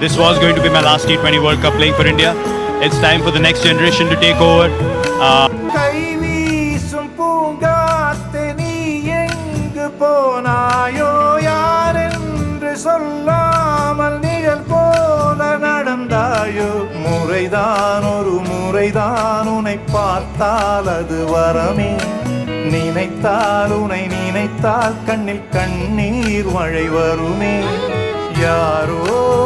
this was going to be my last T20 World Cup playing for India. It's time for the next generation to take over. Uh, கை வீசும் பூங்காத்து நீ எங்கு போனாயோ யாரென்று சொல்லாமல் நிழல் போல நடந்தாயோ முறைதான் ஒரு முறைதான் உன்னை பார்த்தால் அது வரமே நினைத்தால் உன்னை நினைத்தால் கண்ணில் கண்ணீர் மழை வருமே யாரோ